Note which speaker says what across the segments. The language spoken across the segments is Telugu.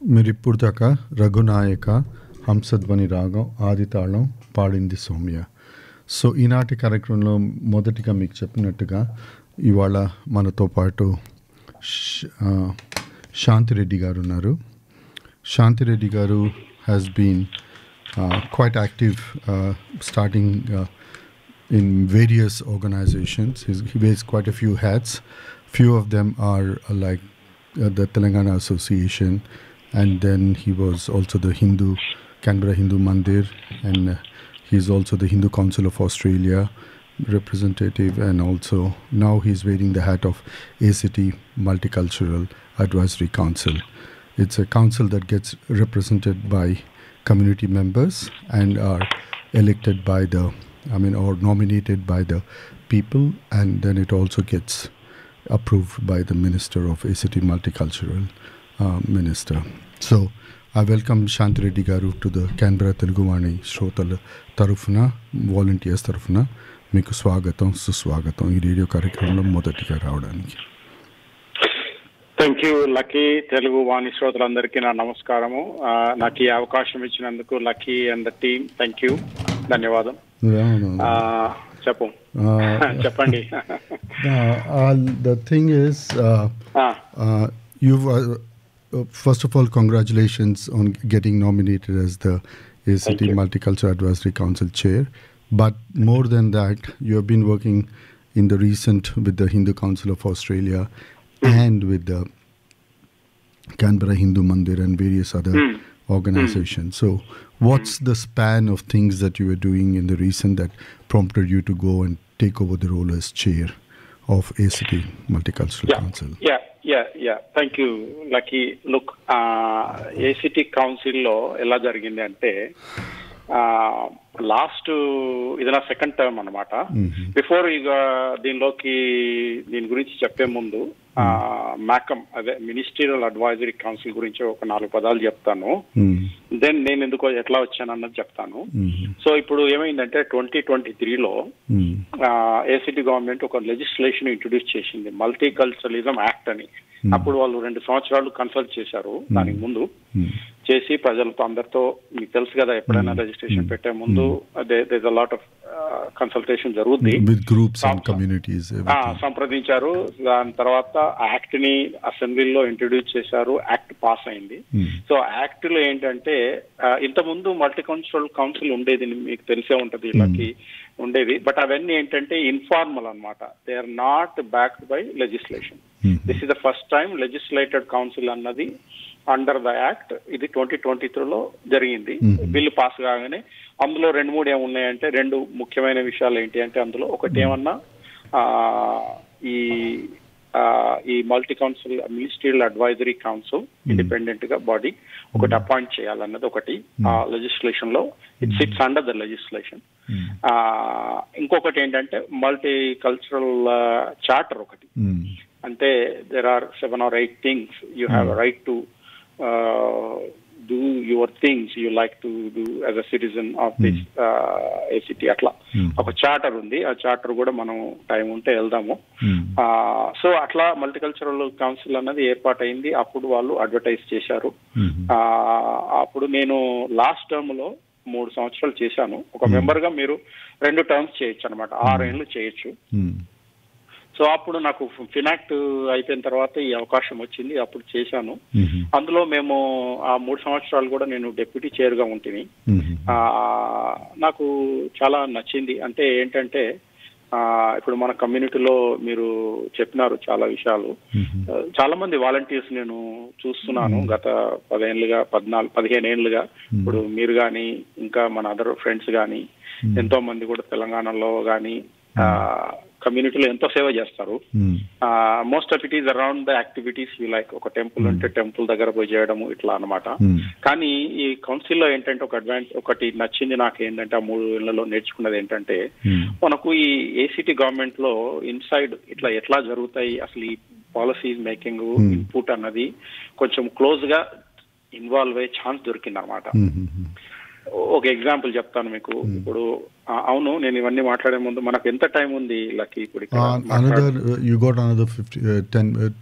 Speaker 1: మీరు ఇప్పుడు దాకా రఘునాయక హంసధ్వని రాగం ఆదితాళం పాడింది సౌమ్య సో ఈనాటి కార్యక్రమంలో మొదటిగా మీకు చెప్పినట్టుగా ఇవాళ మనతో పాటు శ్- ఆ, శాంతిరెడ్డి గారు ఉన్నారు Shanti Reddy garu has been quite active starting in various organizations. He's, he wears quite a few hats. Few of them are uh, like uh, the Telangana Association, and then he was also the Hindu Canberra Hindu Mandir, and uh, he's also the Hindu Council of Australia representative, and also now he's wearing the hat of ACT Multicultural Advisory Council. It's a council that gets represented by community members and are elected by the I mean, or nominated by the people, and then it also gets approved by the Minister of ACT Multicultural uh, Minister. So, I welcome Shanti Reddy Garu to the Canberra Teluguvani శ్రోతల తరఫున వాలంటీర్స్ తరఫున మీకు స్వాగతం సుస్వాగతం ఈ రేడియో కార్యక్రమంలో మొదటిగా రావడానికి
Speaker 2: థ్యాంక్ యూ లక్కీ తెలుగు వాణి శ్రోతలందరికీ నా నమస్కారము ఆ, నాకు ఈ అవకాశం ఇచ్చినందుకు Lucky and the team thank you ధన్యవాదం ఆ, చెప్పు చెప్పండి
Speaker 1: the thing is, uh,
Speaker 2: ఆ,
Speaker 1: Uh, you've uh, uh, first of all, congratulations on getting nominated as the ACT
Speaker 2: Thank you.
Speaker 1: Multicultural Advisory Council chair. But more than that, you have been working in the recent with the Hindu Council of Australia and with the Canberra Hindu Mandir and various other
Speaker 2: Mm.
Speaker 1: organizations. So, what's the span of things that you were doing in the recent that prompted you to go and take over the role as chair of ACT Multicultural
Speaker 2: Yeah.
Speaker 1: Council?
Speaker 2: Yeah yeah yeah thank you Lucky look ACT కౌన్సిల్లో ఎలా జరిగింది అంటే లాస్ట్ ఇది నా సెకండ్ టర్మ్ అనమాట బిఫోర్ ఇక దీనిలోకి దీని గురించి చెప్పే ముందు మ్యాకమ్ అదే మినిస్ట్రియల్ అడ్వైజరీ కౌన్సిల్ గురించి ఒక నాలుగు పదాలు చెప్తాను
Speaker 1: Mm.
Speaker 2: దెన్ నేను ఎందుకో ఎట్లా వచ్చాను అన్నది చెప్తాను
Speaker 1: Mhm.
Speaker 2: సో ఇప్పుడు ఏమైందంటే ట్వంటీ ట్వంటీ త్రీలో
Speaker 1: Mm.
Speaker 2: ఏసీటీ గవర్నమెంట్ ఒక లెజిస్లేషన్ ఇంట్రొడ్యూస్ చేసింది మల్టీ కల్చరలిజం యాక్ట్ అని అప్పుడు వాళ్ళు రెండు సంవత్సరాలు కన్సల్ట్ చేశారు దానికి ముందు
Speaker 1: Mm.
Speaker 2: చేసి ప్రజలతో అందరితో మీకు తెలుసు కదా ఎప్పుడైనా రిజిస్ట్రేషన్ పెట్టే ముందు this a lot of consultation జరుగుద్ది
Speaker 1: With groups and
Speaker 2: Some-
Speaker 1: communities.
Speaker 2: ఆ,
Speaker 1: Everything.
Speaker 2: సంప్రదించారు దాని తర్వాత యాక్ట్ ని అసెంబ్లీలో ఇంట్రొడ్యూస్ చేశారు యాక్ట్ పాస్ అయింది
Speaker 1: Mm.
Speaker 2: సో యాక్ట్ లో ఏంటంటే ఆ, ఇంతకుముందు మల్టీ కౌన్సిల్ కౌన్సిల్ ఉండేది మీకు తెలిసే ఉంటది వీళ్ళకి ఉండేది బట్ అవన్నీ ఏంటంటే ఇన్ఫార్మల్ అన్నమాట they are not backed by legislation
Speaker 1: Mhm.
Speaker 2: This is the first time legislated council అన్నది అండర్ ద యాక్ట్ ఇది ట్వంటీ ట్వంటీ త్రీలో జరిగింది
Speaker 1: Mhm.
Speaker 2: బిల్లు పాస్ కాగానే అందులో రెండు మూడు ఏమున్నాయంటే రెండు ముఖ్యమైన విషయాలు ఏంటి అంటే అందులో ఒకటి ఏమన్నా ఆ, ఈ ఆ, ఈ multi council ministerial advisory council independent గా బాడీ ఒకటి అపాయింట్ చేయాలన్నది ఒకటి ఆ లెజిస్లేషన్ లో it sits under the legislation
Speaker 1: Mm.
Speaker 2: ఇంకొకటి ఏంటంటే మల్టీ కల్చరల్ చార్టర్ ఒకటి
Speaker 1: Mm.
Speaker 2: అంటే there are seven or eight things you have right to do your things you like to do as a citizen of this ACT అట్లా
Speaker 1: Hmm.
Speaker 2: ఒక చార్టర్ ఉంది ఆ చార్టర్ కూడా మనం టైం ఉంటే వెళ్దాము
Speaker 1: Mm.
Speaker 2: సో అట్లా మల్టీకల్చరల్ కౌన్సిల్ అన్నది ఏర్పాటైంది అప్పుడు వాళ్ళు అడ్వర్టైజ్ చేశారు
Speaker 1: Mhm.
Speaker 2: ఆ, అప్పుడు నేను లాస్ట్ టర్మ్ లో మూడు సంవత్సరాలు చేశాను ఒక మెంబర్ గా మీరు రెండు టర్మ్స్ చేయొచ్చు అనమాట ఆరేళ్ళు చేయొచ్చు
Speaker 1: Mm.
Speaker 2: సో అప్పుడు నాకు ఫినాక్ట్ అయిపోయిన తర్వాత ఈ అవకాశం వచ్చింది అప్పుడు చేశాను
Speaker 1: Mhm.
Speaker 2: అందులో మేము ఆ మూడు సంవత్సరాలు కూడా నేను డెప్యూటీ చైర్ గా ఉంటుంది
Speaker 1: Mhm.
Speaker 2: ఆ, నాకు చాలా నచ్చింది అంటే ఏంటంటే ఆ, ఇప్పుడు మన కమ్యూనిటీలో మీరు చెప్పినారు చాలా విషయాలు
Speaker 1: Mhm.
Speaker 2: ఆ, చాలా మంది వాలంటీర్స్ నేను చూస్తున్నాను గత పదేళ్ళుగా పద్నాలుగు పదిహేను ఏళ్ళుగా ఇప్పుడు మీరు కానీ ఇంకా మన అదర్ ఫ్రెండ్స్ కానీ ఎంతో మంది కూడా తెలంగాణలో కానీ కమ్యూనిటీలో ఎంతో సేవ చేస్తారు
Speaker 1: Mm.
Speaker 2: Most of it is around the activities you like ఒక టెంపుల్ ఉంటే టెంపుల్ దగ్గర పోయి చేయడము ఇట్లా అన్నమాట
Speaker 1: Mm.
Speaker 2: కానీ ఈ కౌన్సిల్ లో ఏంటంటే ఒక అడ్వాంట్ ఒకటి నచ్చింది నాకు ఏంటంటే ఆ మూడు ఏళ్లలో నేర్చుకున్నది ఏంటంటే
Speaker 1: Mm.
Speaker 2: మనకు ఈ ఏసీటీ గవర్నమెంట్ లో ఇన్సైడ్ ఇట్లా ఎట్లా జరుగుతాయి అసలు ఈ పాలసీస్ మేకింగ్
Speaker 1: Hmm.
Speaker 2: ఇన్పుట్ అన్నది కొంచెం క్లోజ్ గా ఇన్వాల్వ్ అయ్యే ఛాన్స్ దొరికింది అనమాట
Speaker 1: Mhm.
Speaker 2: ఒక ఎగ్జాంపుల్ చెప్తాను మీకు ఇప్పుడు ఆ, అవును నేను ఇవన్నీ మాట్లాడే ముందు మనకు ఎంత టైం ఉంది లక్కీ ఇప్పుడు ఇక్కడ
Speaker 1: Uh,
Speaker 2: మాట్లాడ-
Speaker 1: another, uh, you got another 50, uh, 10, uh,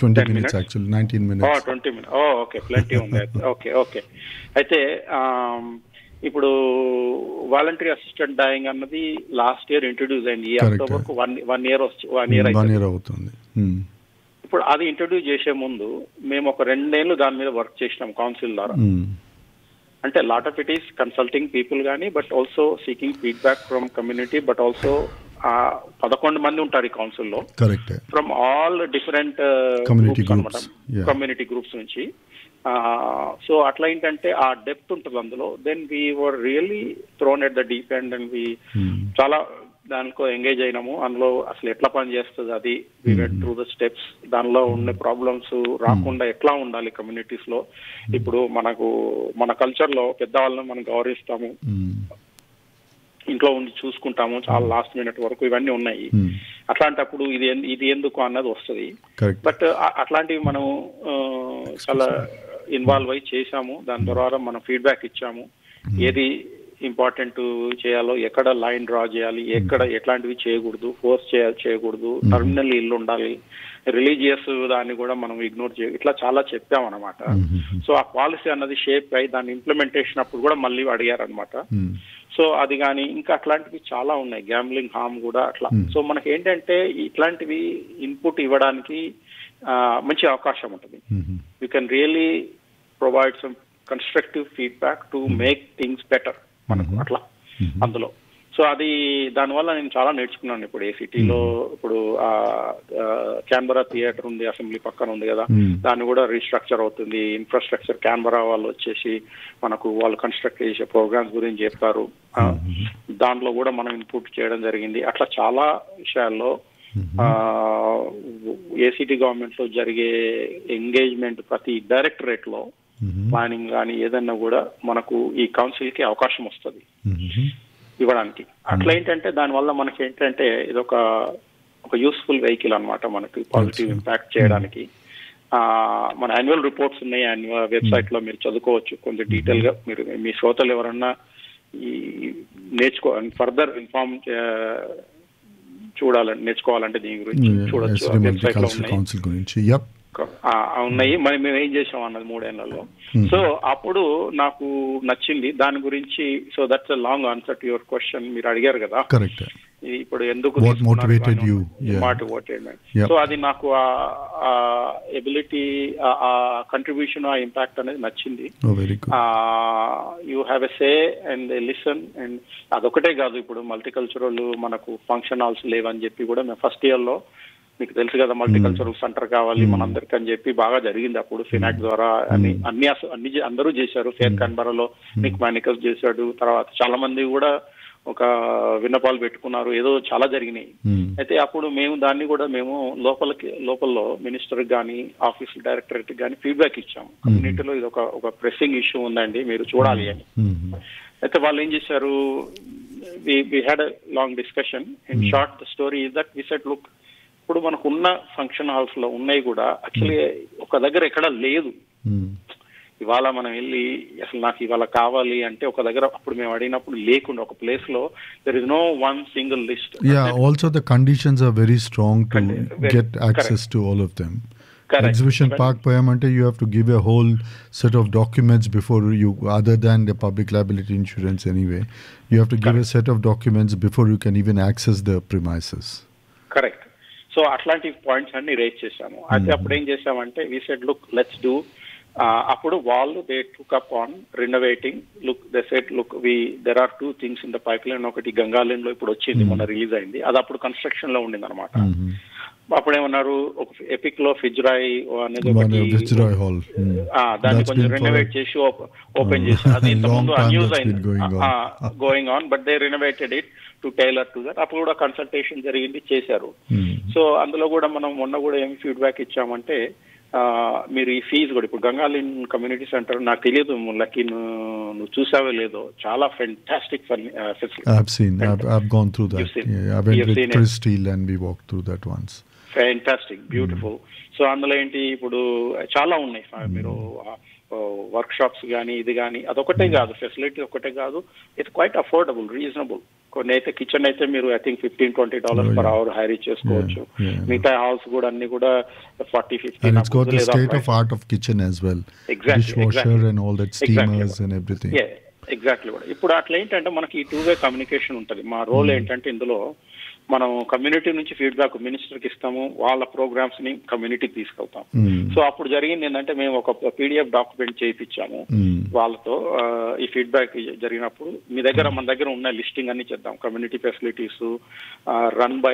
Speaker 1: twenty
Speaker 2: 10
Speaker 1: minutes
Speaker 2: minutes?
Speaker 1: Actually nineteen
Speaker 2: oh
Speaker 1: minutes
Speaker 2: twenty minute oh okay plenty ఉంది ఓకే ఓకే అయితే ఆమ్, ఇప్పుడు వాలంటరీ అసిస్టెంట్ డైయింగ్ అన్నది లాస్ట్ ఇయర్ ఇంట్రొడ్యూస్ అయింది ఈ
Speaker 1: Correct.
Speaker 2: అక్టోబర్ కు వన్ వన్ ఇయర్ వచ్చి వన్ ఇయర్
Speaker 1: వన్
Speaker 2: అయితే
Speaker 1: ఇయర్ అవుతుంది Hmm.
Speaker 2: ఇప్పుడు అది ఇంట్రొడ్యూస్ చేసే ముందు మేము ఒక రెండేళ్లు దాని మీద వర్క్ చేసినాం కౌన్సిల్ ద్వారా
Speaker 1: Hmm.
Speaker 2: అంటే lot of it is consulting people కానీ but also seeking feedback from community but also పదకొండు మంది ఉంటారు ఈ కౌన్సిల్లో
Speaker 1: కరెక్టే
Speaker 2: from all different
Speaker 1: Community groups, yeah.
Speaker 2: Community groups నుంచి సో అట్లా ఏంటంటే ఆ డెప్త్ ఉంటుంది అందులో then we were really thrown at the deep end and we
Speaker 1: Hmm.
Speaker 2: చాలా దానిలో ఎంగేజ్ అయినాము అందులో అసలు ఎట్లా పని చేస్తుంది అది we went through the steps దానిలో ఉండే ప్రాబ్లమ్స్ రాకుండా ఎట్లా ఉండాలి కమ్యూనిటీస్ లో ఇప్పుడు మనకు మన కల్చర్ లో పెద్దవాళ్ళని మనం గౌరవిస్తాము
Speaker 1: Hmm.
Speaker 2: ఇంట్లో ఉండి చూసుకుంటాము చాలా లాస్ట్ మినిట్ వరకు ఇవన్నీ ఉన్నాయి
Speaker 1: Hmm.
Speaker 2: అట్లాంటప్పుడు ఇది ఎన్- ఇది ఎందుకు అన్నది వస్తుంది
Speaker 1: కరెక్ట్
Speaker 2: బట్ అట్లాంటివి మనం ఆ, చాలా ఇన్వాల్వ్ అయి చేశాము దాని ద్వారా మనం ఫీడ్బ్యాక్ ఇచ్చాము ఏది ఇంపార్టెంట్ చేయాలో ఎక్కడ లైన్ డ్రా చేయాలి ఎక్కడ ఎట్లాంటివి చేయకూడదు ఫోర్స్ చేయాలి చేయకూడదు టర్మినల్ ఇల్లు ఉండాలి రిలీజియస్ దాన్ని కూడా మనం ఇగ్నోర్ చేయ ఇట్లా చాలా చెప్పామన్నమాట సో ఆ పాలసీ అన్నది షేప్ అయి దాని ఇంప్లిమెంటేషన్ అప్పుడు కూడా మళ్ళీ అడిగారు అనమాట
Speaker 1: Hmm.
Speaker 2: సో అది కానీ ఇంకా అట్లాంటివి చాలా ఉన్నాయి గ్యాంబ్లింగ్ హామ్ కూడా అట్లా
Speaker 1: Hmm.
Speaker 2: సో మనకి ఏంటంటే ఇట్లాంటివి ఇన్పుట్ ఇవ్వడానికి ఆ, మంచి అవకాశం ఉంటుంది
Speaker 1: Hmm.
Speaker 2: You can really provide some constructive feedback to make things better మనకు అట్లా అందులో సో అది దానివల్ల నేను చాలా నేర్చుకున్నాను ఇప్పుడు ఏ సిటీలో ఇప్పుడు క్యాన్బరా థియేటర్ ఉంది అసెంబ్లీ పక్కన ఉంది కదా
Speaker 1: Hmm.
Speaker 2: దాన్ని కూడా రీస్ట్రక్చర్ అవుతుంది ఇన్ఫ్రాస్ట్రక్చర్ క్యాన్బరా వాళ్ళు వచ్చేసి మనకు వాళ్ళు కన్స్ట్రక్ట్ చేసే ప్రోగ్రామ్స్ గురించి చెప్తారు ఆ, దాంట్లో కూడా మనం ఇన్పుట్ చేయడం జరిగింది అట్లా చాలా విషయాల్లో ఏసీటీ గవర్నమెంట్ లో జరిగే ఎంగేజ్మెంట్ ప్రతి డైరెక్టరేట్ లో
Speaker 1: Hmm.
Speaker 2: ప్లానింగ్ కానీ ఏదన్నా కూడా మనకు ఈ కౌన్సిల్ కి అవకాశం వస్తుంది
Speaker 1: Hmm.
Speaker 2: ఇవ్వడానికి అట్లా ఏంటంటే దానివల్ల మనకి ఏంటంటే ఇది ఒక ఒక యూస్ఫుల్ వెహికల్ అన్నమాట మనకి పాజిటివ్
Speaker 1: Yes.
Speaker 2: ఇంపాక్ట్ చేయడానికి ఆ మన యాన్యువల్ రిపోర్ట్స్ ఉన్నాయి యాన్యువల్ వెబ్సైట్ లో మీరు చదువుకోవచ్చు కొంచెం డీటెయిల్ గా మీరు మీ శ్రోతలు ఎవరన్నా ఈ నేర్చుకో ఫర్దర్ ఇన్ఫార్మ్ చూడాలని నేర్చుకోవాలంటే దీని గురించి చూడొచ్చు
Speaker 1: ఎస్డి
Speaker 2: వెబ్సైట్ లో
Speaker 1: మల్టీకల్చర్
Speaker 2: ఉన్నాయి
Speaker 1: కౌన్సిల్ గురించి యప్
Speaker 2: ఆ, ఉన్నాయి మరి మేము ఏం చేసాం అన్నది మూడేళ్లలో
Speaker 1: Hmm.
Speaker 2: సో అప్పుడు నాకు నచ్చింది దాని గురించి so that's long answer to your question మీరు అడిగారు కదా
Speaker 1: కరెక్ట్
Speaker 2: ఇది ఇప్పుడు ఎందుకు
Speaker 1: What motivated you? Yeah.
Speaker 2: Motivated
Speaker 1: Yeah.
Speaker 2: So అది నాకు ఆ ఎబిలిటీ ఆ కంట్రిబ్యూషన్ ఆ ఇంపాక్ట్ అనేది నచ్చింది
Speaker 1: oh very good
Speaker 2: you have a say and listen and అదొకటే కాదు ఇప్పుడు మల్టీకల్చరల్ మనకు ఫంక్షన్ హాల్స్ లేవని చెప్పి కూడా మేము ఫస్ట్ ఇయర్ లో మీకు తెలుసు కదా మల్టీకల్చరల్ సెంటర్ కావాలి మనందరికి అని చెప్పి బాగా జరిగింది అప్పుడు ఫినాక్ ద్వారా అని అన్ని అస- అన్ని చే- అందరూ చేశారు ఫేర్ కన్బరాలో నిక్ మానికస్ చేశాడు తర్వాత చాలా మంది కూడా ఒక విన్నపాలు పెట్టుకున్నారు ఏదో చాలా జరిగినాయి అయితే అప్పుడు మేము దాన్ని కూడా మేము లోపలికి లోపల మినిస్టర్ కానీ ఆఫీస్ డైరెక్టరేట్ కానీ ఫీడ్బ్యాక్ ఇచ్చాము కమ్యూనిటీలో ఇది ఒక ఒక ప్రెసింగ్ ఇష్యూ ఉందండి మీరు చూడాలి అని అయితే వాళ్ళు ఏం చేశారు we had long discussion in short the story is that we said look ఇప్పుడు మనకు ఉన్న ఫంక్షన్ హాల్స్ లో ఉన్నాయి కూడా యాక్చువల్లీ ఒక దగ్గర ఎక్కడ లేదు ఇవాళ మనం వెళ్ళి అసలు నాకు ఇవాళ కావాలి అంటే ఒక దగ్గర అప్పుడు మేము అడిగినప్పుడు లేకుండా ఒక ప్లేస్ లో there is no one single list
Speaker 1: Yeah, also the conditions are very strong to
Speaker 2: Condi- very-
Speaker 1: get access to all of them.
Speaker 2: Correct.
Speaker 1: Exhibition
Speaker 2: But-
Speaker 1: Park Payamante, you have to give a whole set of documents before you, other than the public liability insurance anyway, you have to give a set of documents before you can even access the premises.
Speaker 2: Correct so అట్లాంటి పాయింట్స్ అన్ని రేజ్ చేశాము అయితే అప్పుడు ఏం చేశామంటే we said look let's do అప్పుడు వాళ్ళు they took up on renovating look they said look we there are two things in the pipeline ఒకటి గంగాలయం లో ఇప్పుడు వచ్చింది మొన్న రిలీజ్ అయింది అది అప్పుడు కన్స్ట్రక్షన్ లో ఉండింది అనమాట అప్పుడు ఏమన్నారు ఒక ఎపిక్ లో ఫిజ్రాయ్ అనేది
Speaker 1: One
Speaker 2: ఒకటి
Speaker 1: of Viceroy Hall. Mm.
Speaker 2: ఆ, దాన్ని
Speaker 1: That's
Speaker 2: కొంచెం
Speaker 1: been for-
Speaker 2: రెనోవేట్ చేసి ఓపెన్ చేశారు అది ఇంత
Speaker 1: Long
Speaker 2: ముందు
Speaker 1: time
Speaker 2: అన్యూజ్
Speaker 1: that's
Speaker 2: అయింది
Speaker 1: been going on.
Speaker 2: Going on but they renovated it to tailor to that అప్పుడు కూడా కన్సల్టేషన్ జరిగింది చేశారు
Speaker 1: Mm.
Speaker 2: సో అందులో కూడా మనం మొన్న కూడా ఏం ఫీడ్బ్యాక్ ఇచ్చామంటే ఆ, మీరు ఈ ఫీజు కూడా ఇప్పుడు గంగాలిన్ కమ్యూనిటీ సెంటర్ నాకు తెలియదు లక్కీ నువ్వు నువ్వు చూసావో లేదో చాలా fantastic
Speaker 1: I've seen, I've, I've gone through that.
Speaker 2: You've seen-
Speaker 1: Yeah, I went
Speaker 2: you've
Speaker 1: with
Speaker 2: seen it.
Speaker 1: Chris Steele and we walked through that once.
Speaker 2: Fantastic beautiful so అందులో ఏంటి ఇప్పుడు చాలా ఉన్నాయి మీరు వర్క్ షాప్స్ కానీ ఇది కానీ అదొకటే కాదు ఫెసిలిటీ ఒకటే కాదు ఇట్స్ క్వైట్ అఫోర్డబుల్ రీజనబుల్ కొన్ని అయితే కిచెన్ అయితే మీరు I think fifteen twenty dollars
Speaker 1: Oh,
Speaker 2: per
Speaker 1: yeah.
Speaker 2: Hour hire చేసుకోవచ్చు
Speaker 1: Yeah, yeah.
Speaker 2: మిగతా హాల్స్ కూడా అన్ని కూడా forty fifty
Speaker 1: And it's got the state of art of kitchen as well.
Speaker 2: Exactly,
Speaker 1: Dishwasher
Speaker 2: exactly.
Speaker 1: and all that
Speaker 2: Exactly.
Speaker 1: steamers and everything.
Speaker 2: Exactly కూడా ఇప్పుడు అట్లా ఏంటంటే మనకి ఈ టూ వే కమ్యూనికేషన్ ఉంటుంది మా రోల్ ఏంటంటే ఇందులో మనం కమ్యూనిటీ నుంచి ఫీడ్బ్యాక్ మినిస్టర్కి ఇస్తాము వాళ్ళ ప్రోగ్రామ్స్ ని కమ్యూనిటీకి తీసుకెళ్తాం
Speaker 1: Mm.
Speaker 2: సో అప్పుడు జరిగింది ఏంటంటే మేము ఒక పీడిఎఫ్ డాక్యుమెంట్ చేయించాము
Speaker 1: Mm.
Speaker 2: వాళ్ళతో ఆ, ఈ ఫీడ్బ్యాక్ జరిగినప్పుడు మీ దగ్గర మన దగ్గర ఉన్న లిస్టింగ్ అన్ని చేద్దాం కమ్యూనిటీ ఫెసిలిటీస్ రన్ బై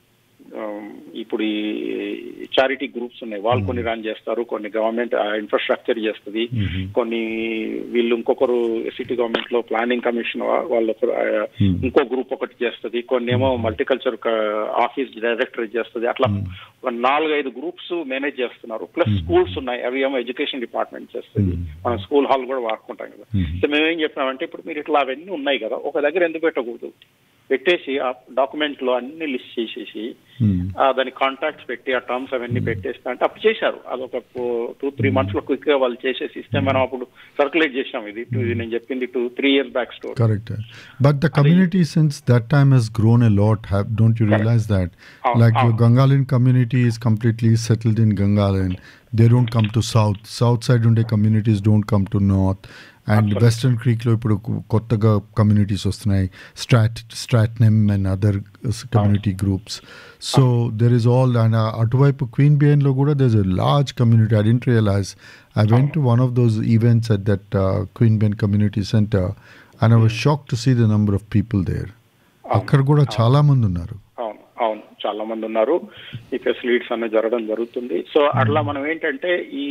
Speaker 2: ఇప్పుడు ఈ చారిటీ గ్రూప్స్ ఉన్నాయి వాళ్ళు కొన్ని రన్ చేస్తారు కొన్ని గవర్నమెంట్ ఇన్ఫ్రాస్ట్రక్చర్ చేస్తుంది
Speaker 1: Mhm.
Speaker 2: కొన్ని వీళ్ళు ఇంకొకరు సిటీ గవర్నమెంట్ లో ప్లానింగ్ కమిషన్ వాళ్ళు ఒకరు, ఆ,
Speaker 1: Hmm.
Speaker 2: ఇంకో గ్రూప్ ఒకటి చేస్తుంది కొన్ని ఏమో మల్టీకల్చర్ ఆఫీస్ డైరెక్టర్ చేస్తుంది అట్లా ఒక నాలుగైదు గ్రూప్స్ మేనేజ్ చేస్తున్నారు ప్లస్ స్కూల్స్ ఉన్నాయి అవి ఏమో ఎడ్యుకేషన్ డిపార్ట్మెంట్ చేస్తుంది
Speaker 1: Hmm.
Speaker 2: మనం స్కూల్ హాల్ కూడా వాడుకుంటాం కదా
Speaker 1: Hmm.
Speaker 2: సో మేము ఏం చెప్పినామంటే ఇప్పుడు మీరు ఇట్లా అవన్నీ ఉన్నాయి కదా ఒక దగ్గర ఎందుకు పెట్టకూడదు పెట్టేసి ఆ డాక్యుమెంట్ లో అన్ని లిస్ట్ చేసేసి
Speaker 1: Mm.
Speaker 2: ఆ దాని కాంటాక్ట్స్ పెట్టి ఆ టర్మ్స్ అవన్నీ పెట్టేస్తా అంటే అప్పుడు చేశారు అదొక టూ త్రీ మంత్స్ లో క్విక్ గా వాళ్ళు చేసే సిస్టమ్ మనం అప్పుడు సర్క్యులేట్ చేసాం ఇది ఇది నేను చెప్పింది two three years back store
Speaker 1: Correct. But the community since that time has grown a lot. Have, don't you realize that?
Speaker 2: Oh,
Speaker 1: like your
Speaker 2: oh.
Speaker 1: Gangalan community is completely settled in Gangalan. They don't come to south. South side unde communities don't come to north. And
Speaker 2: Absolutely.
Speaker 1: Western క్రీక్లో ఇప్పుడు కొ- కొత్తగా కమ్యూనిటీస్ వస్తున్నాయి Strath Strathnairn and other community groups so there is all and అటువైపు క్వీన్ బియన్లో కూడా there is a large community I didn't realise I went to one of those events at that Queanbeyan community centre and I was shock to see the number of people there అక్కడ కూడా చాలా మంది ఉన్నారు
Speaker 2: అవును అవును చాలా మంది ఉన్నారు ఈ ఫెసిలిటీస్ అన్ని జరగడం జరుగుతుంది సో అట్లా మనం ఏంటంటే ఈ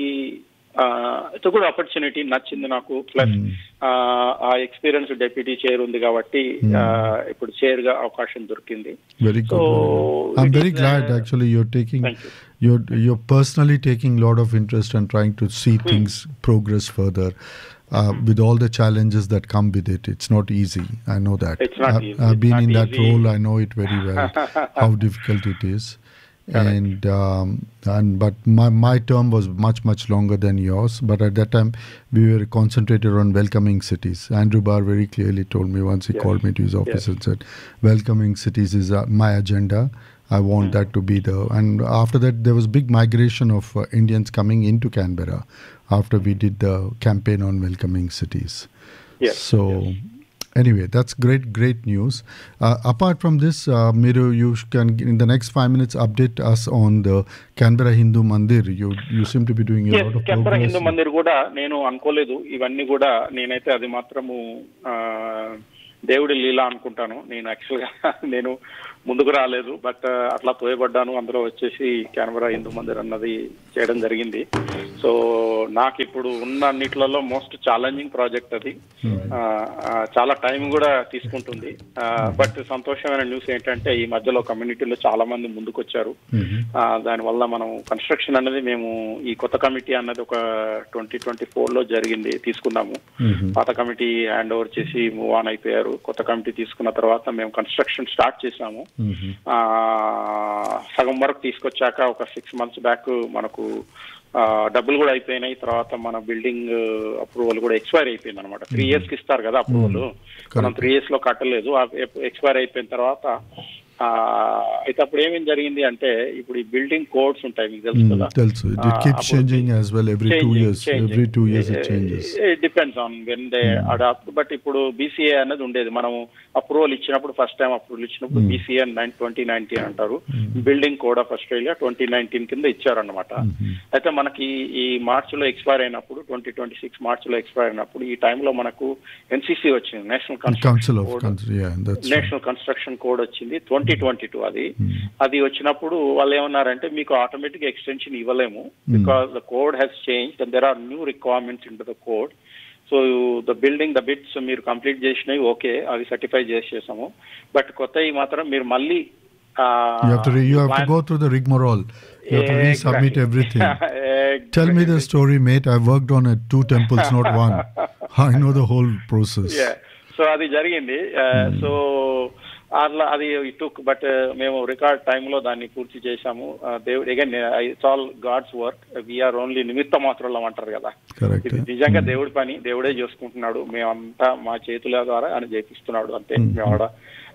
Speaker 2: ఇట్స్ గుడ్ ఆపర్చునిటీ నచ్చింది నాకు ప్లస్
Speaker 1: Hmm.
Speaker 2: ఆ ఎక్స్పీరియన్స్ డెప్యూటీ చైర్ ఉంది కాబట్టి ఆ, ఇప్పుడు చైర్ గా అవకాశం దొరికింది
Speaker 1: Very good.
Speaker 2: So,
Speaker 1: I'm
Speaker 2: it
Speaker 1: very
Speaker 2: is,
Speaker 1: glad
Speaker 2: uh,
Speaker 1: actually you're taking
Speaker 2: Thank you.
Speaker 1: you're you're personally taking a lot of interest and trying to see things progress further. Uh, with all the challenges that come with it, it's not easy. I know that.
Speaker 2: It's not
Speaker 1: I've,
Speaker 2: easy.
Speaker 1: I've
Speaker 2: It's
Speaker 1: been
Speaker 2: not
Speaker 1: in that
Speaker 2: easy.
Speaker 1: role. I know it very well. how difficult it is. And um, and but my my term was much much longer than yours. But at that time, we were concentrated on welcoming cities. Andrew Barr very clearly told me once he
Speaker 2: Yes.
Speaker 1: called me to his office
Speaker 2: Yes.
Speaker 1: and said, "Welcoming cities is uh, my agenda. I want that to be the." And after that, there was big migration of uh, Indians coming into Canberra after we did the campaign on welcoming cities.
Speaker 2: Yes,
Speaker 1: So. Anyway, that's great, great news. Uh, apart from this, uh, Miru, you sh- can in the next five minutes update us on the Canberra Hindu Mandir. You you seem to be doing a lot of
Speaker 2: కెంపర
Speaker 1: progress.
Speaker 2: Hindu Mandir కూడా నేను అనుకోలేదు ఇవన్నీ కూడా నేనైతే అది మాత్రము ఆ, దేవుడి లీల అనుకుంటాను నేను యాక్చువల్ గా నేను ముందుకు రాలేదు బట్ అట్లా తోయబడ్డాను అందులో వచ్చేసి కెనబరా హిందూ మందిర్ అన్నది చేయడం జరిగింది సో నాకు ఇప్పుడు ఉన్న అన్నిట్లలో మోస్ట్ ఛాలెంజింగ్ ప్రాజెక్ట్ అది ఆ, ఆ, చాలా టైం కూడా తీసుకుంటుంది బట్ సంతోషమైన న్యూస్ ఏంటంటే ఈ మధ్యలో కమ్యూనిటీలో చాలా మంది ముందుకు వచ్చారు
Speaker 1: Mhm.
Speaker 2: ఆ, దానివల్ల మనం కన్స్ట్రక్షన్ అనేది మేము ఈ కొత్త కమిటీ అన్నది ఒక ట్వంటీ ట్వంటీ ఫోర్ లో జరిగింది తీసుకున్నాము
Speaker 1: Mhm.
Speaker 2: పాత కమిటీ హ్యాండ్ ఓవర్ చేసి మూవ్ ఆన్ అయిపోయారు కొత్త కమిటీ తీసుకున్న తర్వాత మేము కన్స్ట్రక్షన్ స్టార్ట్ చేసాము
Speaker 1: Mhm.
Speaker 2: ఆ, సగం వరకు తీసుకొచ్చాక ఒక సిక్స్ మంత్స్ బ్యాక్ మనకు ఆ, డబ్బులు కూడా అయిపోయినాయి తర్వాత మన బిల్డింగ్ అప్రూవల్ కూడా ఎక్స్పైర్ అయిపోయింది అనమాట త్రీ ఇయర్స్ కి ఇస్తారు కదా అప్రూవల్ మనం త్రీ ఇయర్స్ లో కట్టలేదు ఎక్స్పైర్ అయిపోయిన తర్వాత ఆ, అయితే అప్పుడు ఏమేం జరిగింది అంటే ఇప్పుడు ఈ బిల్డింగ్ కోడ్స్ ఉంటాయి మీకు తెలుసు
Speaker 1: Mm,
Speaker 2: కదా
Speaker 1: tells you. It
Speaker 2: ఆ,
Speaker 1: keeps
Speaker 2: అప్పుడు
Speaker 1: changing as well every two years. Every two years it changes.
Speaker 2: Depends on when they adapt but ఇప్పుడు బీసీఏ అనేది ఉండేది మనం అప్రూవల్ ఇచ్చినప్పుడు ఫస్ట్ టైం అప్రూవల్ ఇచ్చినప్పుడు
Speaker 1: Hmm.
Speaker 2: BCA nine twenty nineteen అంటారు building code of Australia twenty nineteen కింద ఇచ్చారన్నమాట
Speaker 1: Mhm.
Speaker 2: అయితే మనకి ఈ మార్చ్ లో ఎక్స్పైర్ అయినప్పుడు ట్వంటీ ట్వంటీ సిక్స్ మార్చ్ లో ఎక్స్పైర్ అయినప్పుడు ఈ టైంలో మనకు ఎన్సీసీ వచ్చింది national
Speaker 1: Council of
Speaker 2: code
Speaker 1: Council, yeah, that's right.
Speaker 2: National construction code వచ్చింది ట్వంటీ ట్వంటీ టూ అది
Speaker 1: Hmm.
Speaker 2: అది వచ్చినప్పుడు వాళ్ళు ఏమన్నారంటే మీకు ఆటోమేటిక్ ఎక్స్టెన్షన్ ఇవ్వలేము because the code has change and there are new requirements in the code so the building the bits మీరు కంప్లీట్ చేసినవి ఓకే అవి సర్టిఫై చేసేసాము బట్ కొత్తవి మాత్రం మీరు మళ్ళీ ఆ,
Speaker 1: You have to re- you have to
Speaker 2: plan-
Speaker 1: go through the rigmarole. You have to resubmit
Speaker 2: Exactly.
Speaker 1: everything. Tell me the
Speaker 2: Exactly.
Speaker 1: story, mate. I've worked on uh, two temples, not one. I know the whole process.
Speaker 2: So అది జరిగింది సో అట్లా అది టుక్ బట్ మేము రికార్డ్ టైంలో దాన్ని పూర్తి చేశాము Uh, దేవుడు again it's all God's work we're only నిమిత్త మాత్రం అంటారు కదా
Speaker 1: Correct.
Speaker 2: ఇది నిజంగా దేవుడి పని దేవుడే చేసుకుంటున్నాడు మేమంతా మా చేతుల ద్వారా ఆయన చేపిస్తున్నాడు అంతే మేము ఆడ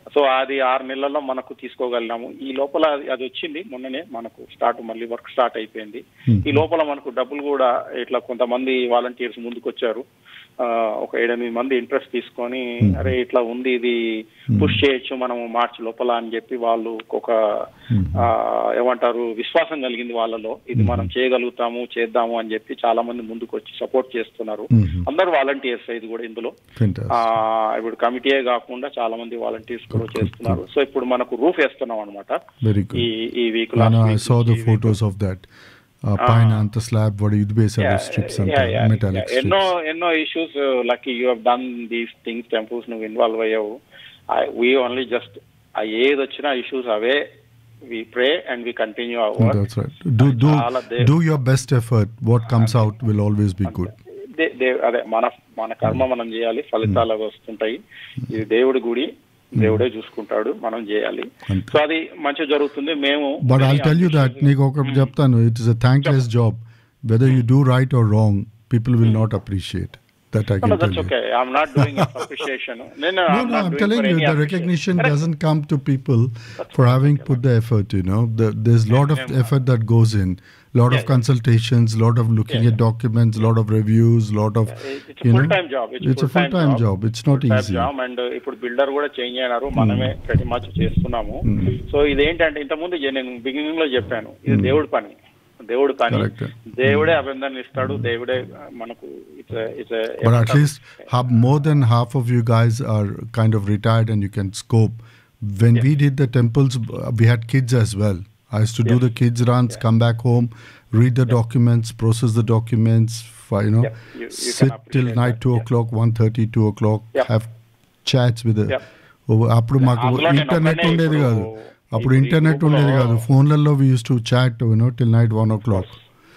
Speaker 2: సో అది ఆరు నెలల్లో మనకు తీసుకోగలిగాము ఈ లోపల అది- అది వచ్చింది మొన్ననే మనకు స్టార్ట్ మళ్ళీ వర్క్ స్టార్ట్ అయిపోయింది
Speaker 1: Hmm.
Speaker 2: ఈ లోపల మనకు డబ్బులు కూడా ఇట్లా కొంతమంది వాలంటీర్స్ ముందుకు వచ్చారు ఆ, ఒక ఏడెనిమిది మంది ఇంట్రెస్ట్ తీసుకొని
Speaker 1: Hmm.
Speaker 2: అరే ఇట్లా ఉంది ఇది పుష్ చేయొచ్చు మనము మార్చి లోపల అని చెప్పి వాళ్ళు ఒక
Speaker 1: Hmm.
Speaker 2: ఆ, ఏమంటారు విశ్వాసం కలిగింది వాళ్ళలో ఇది మనం చేయగలుగుతాము చేద్దాము అని చెప్పి చాలా మంది ముందుకు వచ్చి సపోర్ట్ చేస్తున్నారు
Speaker 1: Mhm.
Speaker 2: అందరు వాలంటీర్స్ ఇది కూడా ఇందులో ఆ
Speaker 1: Fantastic.
Speaker 2: ఇప్పుడు కమిటీయే కాకుండా చాలా మంది వాలంటీర్స్ కూడా
Speaker 1: Good, good,
Speaker 2: చేస్తున్నారు సో ఇప్పుడు మనకు రూఫ్ వేస్తున్నాం అనమాట
Speaker 1: Very good.
Speaker 2: ఈ ఈ week
Speaker 1: I know, I saw the photos of that. Uh, pine and the slab, what you base strips and metallic
Speaker 2: ఎన్నో
Speaker 1: strips.
Speaker 2: ఎన్నో issues luck you have done these things temples నువ్వు ఇన్వాల్వ్ అయ్యావు వీ ఓన్లీ జస్ట్ ఏది వచ్చినా ఇష్యూస్ అవే we pray and we continue
Speaker 1: Oh,
Speaker 2: our
Speaker 1: that's right. Do do
Speaker 2: చాలా దే-
Speaker 1: do your best effort. What comes out will always be good.
Speaker 2: దే- దే- అదే మన మన కర్మ మనం చేయాలి ఫలితాలు అవి వస్తుంటాయి ఇది దేవుడి గుడి దేవుడే చూసుకుంటాడు మనం చేయాలి
Speaker 1: అంతే.
Speaker 2: సో అది మంచిగా జరుగుతుంది మేము
Speaker 1: But I'll tell you that నీకు ఒకటి చెప్తాను it is a thankless job. Whether you do right or wrong, people will not appreciate. That I
Speaker 2: No,
Speaker 1: can
Speaker 2: no,
Speaker 1: tell
Speaker 2: that's
Speaker 1: you.
Speaker 2: okay. I'm not doing it for appreciation. No, no,
Speaker 1: No,
Speaker 2: I'm
Speaker 1: no,
Speaker 2: not
Speaker 1: I'm
Speaker 2: doing
Speaker 1: telling
Speaker 2: for
Speaker 1: you,
Speaker 2: any
Speaker 1: the
Speaker 2: appreciation.
Speaker 1: recognition
Speaker 2: Correct.
Speaker 1: doesn't come to people for having put the effort, you know. The, there's a lot of
Speaker 2: Yeah.
Speaker 1: effort that goes in, lot
Speaker 2: Yeah,
Speaker 1: of
Speaker 2: yeah.
Speaker 1: consultations, lot of looking
Speaker 2: Yeah,
Speaker 1: at documents, lot of reviews, lot of,
Speaker 2: It- It's
Speaker 1: you
Speaker 2: a
Speaker 1: know.
Speaker 2: full time job.
Speaker 1: It's a full-time job. It's not easy.
Speaker 2: Job and ఇప్పుడు బిల్డర్ కూడా చేంజ్ అయినారు మనమే ప్రతి మచ్ చేస్తున్నాము
Speaker 1: Hmm.
Speaker 2: సో ఇదేంటంటే ఇంతకుముందు జే- నేను బిగినింగ్ లో చెప్పాను ఇది దేవుడి పని దేవుడి పని
Speaker 1: Correct.
Speaker 2: దేవుడే అభినందన ఇస్తాడు దేవుడే ఆ, మనకు it's it's
Speaker 1: But at least half, more than half of you guys are kind of retired and you can scope. When we did the temples, uh, we had kids as well. I used to do
Speaker 2: Yeah.
Speaker 1: the kids runs, come back home, read the documents, process the documents, fi- you know,
Speaker 2: Yeah, you- you can
Speaker 1: sit till
Speaker 2: appreciate
Speaker 1: night
Speaker 2: that,
Speaker 1: 2
Speaker 2: yeah.
Speaker 1: o'clock, 1.30, 2 o'clock,
Speaker 2: Yeah.
Speaker 1: have chats with the
Speaker 2: Yeah.
Speaker 1: ఓ- అప్పుడు మాకు
Speaker 2: అందులో నేను
Speaker 1: ఇంటర్నెట్
Speaker 2: ఒక్కనే
Speaker 1: ఉండేది
Speaker 2: ఇప్పుడు
Speaker 1: కాదు అప్పుడు
Speaker 2: ఈ- ఈ
Speaker 1: ఇంటర్నెట్
Speaker 2: గ్రూపులో-
Speaker 1: ఉండేది కాదు ఫోన్లలో we use to chat you know till night one o'clock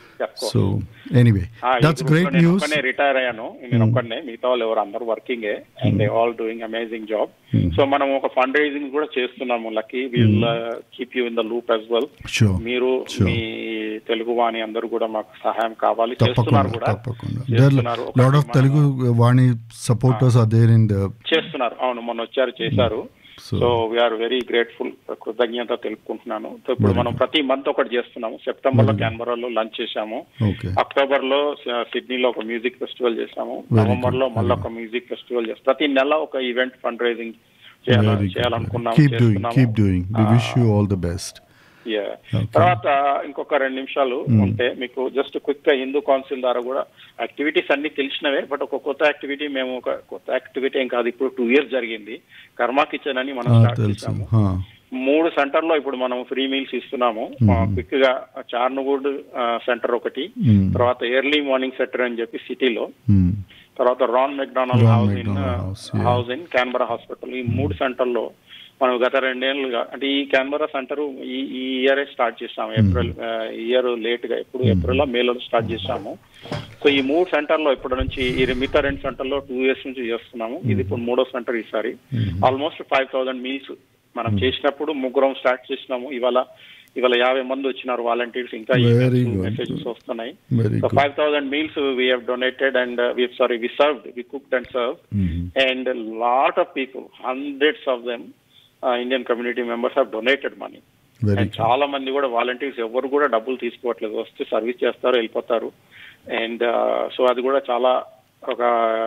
Speaker 1: so anyway that's great news
Speaker 2: retire అయ్యాను నేను ఒక్కనే మిగతా వాళ్ళు ఎవరు అందరు working and they all doing amazing job
Speaker 1: Hmm.
Speaker 2: So మనం ఒక ఫండ్ రైజింగ్ కూడా చేస్తున్నాము Lucky will keep you in the loop as well
Speaker 1: sure
Speaker 2: మీరు
Speaker 1: Sure.
Speaker 2: మీ తెలుగు వాణి అందరూ కూడా మాకు సహాయం కావాలి
Speaker 1: తప్పకుండా
Speaker 2: చేస్తున్నారు కూడా
Speaker 1: తప్పకుండా
Speaker 2: చేస్తున్నారు. ఒకటి
Speaker 1: లాట్ ఆఫ్
Speaker 2: మన-
Speaker 1: Telugu Vani supporters are there in the
Speaker 2: చేస్తున్నారు అవును మొన్న వచ్చారు చేశారు
Speaker 1: So-
Speaker 2: so we're very grateful కృతజ్ఞత తెలుపుకుంటున్నాను సో ఇప్పుడు
Speaker 1: Very
Speaker 2: మనం ప్రతి మంత్ ఒకటి చేస్తున్నాము సెప్టెంబర్ లో క్యాన్బరాలో లంచ్ చేశాము
Speaker 1: ఓకే
Speaker 2: అక్టోబర్ లో స- సిడ్నీలో ఒక మ్యూజిక్ ఫెస్టివల్ చేశాము
Speaker 1: Very
Speaker 2: నవంబర్ లో
Speaker 1: good,
Speaker 2: మళ్ళీ
Speaker 1: very
Speaker 2: ఒక మ్యూజిక్ ఫెస్టివల్ చేస్తాం ప్రతి నెల ఒక ఈవెంట్ ఫండ్ రైజింగ్ చేయాలని చేయాలనుకున్నాము
Speaker 1: కీప్ డూయింగ్
Speaker 2: చేస్తున్నాము.
Speaker 1: కీప్ డూయింగ్ వి
Speaker 2: ఆ,
Speaker 1: wish you all the best
Speaker 2: Yeah.
Speaker 1: Okay.
Speaker 2: తర్వాత ఇంకొక రెండు నిమిషాలు ఉంటే మీకు జస్ట్ క్విక్ గా హిందూ కౌన్సిల్ ద్వారా కూడా యాక్టివిటీస్ అన్ని తెలిసినవే బట్ ఒక కొత్త యాక్టివిటీ మేము ఒక కొత్త యాక్టివిటీ ఏం కాదు ఇప్పుడు టూ ఇయర్స్ జరిగింది కర్మా కిచెన్ అని మనం స్టార్ట్
Speaker 1: తెలుసు
Speaker 2: చేసాము
Speaker 1: హా.
Speaker 2: మూడు సెంటర్ లో ఇప్పుడు మనం ఫ్రీ మీల్స్ ఇస్తున్నాము క్విక్ గా చార్నుగూడ్ సెంటర్ ఒకటి
Speaker 1: Hmm.
Speaker 2: తర్వాత ఎర్లీ మార్నింగ్ సెంటర్ అని చెప్పి సిటీలో
Speaker 1: Hmm.
Speaker 2: తర్వాత Ron McDonald
Speaker 1: Ron
Speaker 2: house in
Speaker 1: McDonald House, yeah.
Speaker 2: House in Canberra hospital ఈ మూడు సెంటర్లో మనం గత రెండేళ్లుగా అంటే ఈ క్యాన్బరా సెంటర్ ఈ ఈ ఇయర్ స్టార్ట్ చేసాము ఏప్రిల్ ఇయర్ లేట్ గా ఇప్పుడు ఏప్రిల్ మేలో స్టార్ట్ చేసాము సో ఈ మూడు సెంటర్ లో ఇప్పటి నుంచి ఈ మిగతా రెండు సెంటర్ లో టూ ఇయర్స్ నుంచి చేస్తున్నాము ఇది ఇప్పుడు మూడో సెంటర్ ఈసారి ఆల్మోస్ట్ ఫైవ్ థౌసండ్ మీల్స్ మనం చేసినప్పుడు ముగ్గురం స్టార్ట్ చేసినాము ఇవాళ ఇవాళ యాభై మంది వచ్చినారు వాలంటీర్స్ ఇంకా
Speaker 1: Very good.
Speaker 2: మెసేజెస్ వస్తున్నాయి
Speaker 1: Very
Speaker 2: so
Speaker 1: good.
Speaker 2: Five thousand meals we have donated and we sorry we served we cooked and serve
Speaker 1: Mhm.
Speaker 2: And lot of people hundreds of them Indian community members have donated money
Speaker 1: very
Speaker 2: and చాలా మంది కూడా వాలంటీర్స్ ఎవరు కూడా డబ్బులు తీసుకోవట్లేదు వస్తే సర్వీస్ చేస్తారు వెళ్ళిపోతారు అండ్ సో అది కూడా చాలా ఒక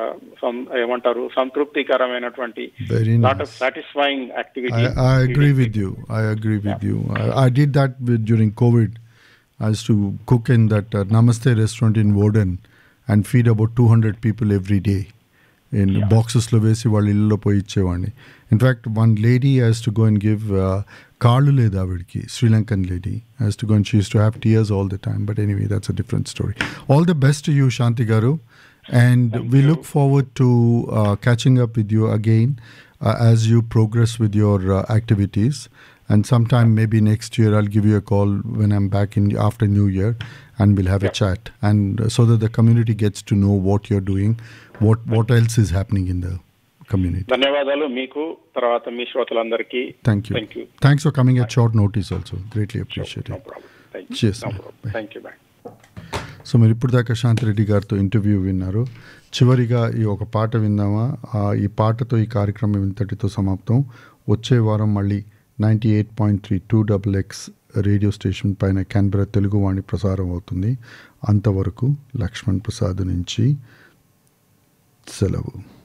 Speaker 2: సం- ఏమంటారు సంతృప్తికరమైనటువంటి
Speaker 1: very
Speaker 2: lot of satisfying activity
Speaker 1: I, I agree with you. I agree with you. I, I did that with, during COVID. I used to cook in that uh, Namaste restaurant in Woden and feed about 200 people every day. In
Speaker 2: Yeah.
Speaker 1: బాక్సెస్లో వేసి వాళ్ళ ఇళ్ళలో పోయి ఇచ్చేవాడిని in fact one lady has to go and give కాళ్ళు లేదు ఆవిడకి Sri Lankan lady has to go and she's to have tears all the time but anyway that's a different story all the best you Shanti garu and we look forward to uh, catching up with you again uh, as you progress with your uh, activities and sometime maybe next year i'll give you a call when i'm back in after new year and we'll have a
Speaker 2: Yeah.
Speaker 1: chat and uh, so that the community gets to know what you're doing what what else is happening in the community
Speaker 2: ధన్యవాదాలు మీకు తర్వాత మీ శ్రోతలందరికీ
Speaker 1: thank you
Speaker 2: thank you
Speaker 1: thanks for coming at short notice also greatly appreciate
Speaker 2: no
Speaker 1: it
Speaker 2: problem thank you
Speaker 1: Cheers,
Speaker 2: no
Speaker 1: man.
Speaker 2: Problem
Speaker 1: Bye.
Speaker 2: Thank you bye
Speaker 1: so మీరు ఇప్పుడు దాకా శాంతిరెడ్డి గారితో ఇంటర్వ్యూ విన్నారు చివరిగా ఈ ఒక పాట విందామా ఆ, ఈ పాటతో ఈ కార్యక్రమం ఇంతటితో సమాప్తం వచ్చే వారం మళ్ళీ ninety eight point three two double X radio station పైన క్యాన్బెరా తెలుగువాణి ప్రసారం అవుతుంది అంతవరకు లక్ష్మణ్ ప్రసాద్ నుంచి సెలవు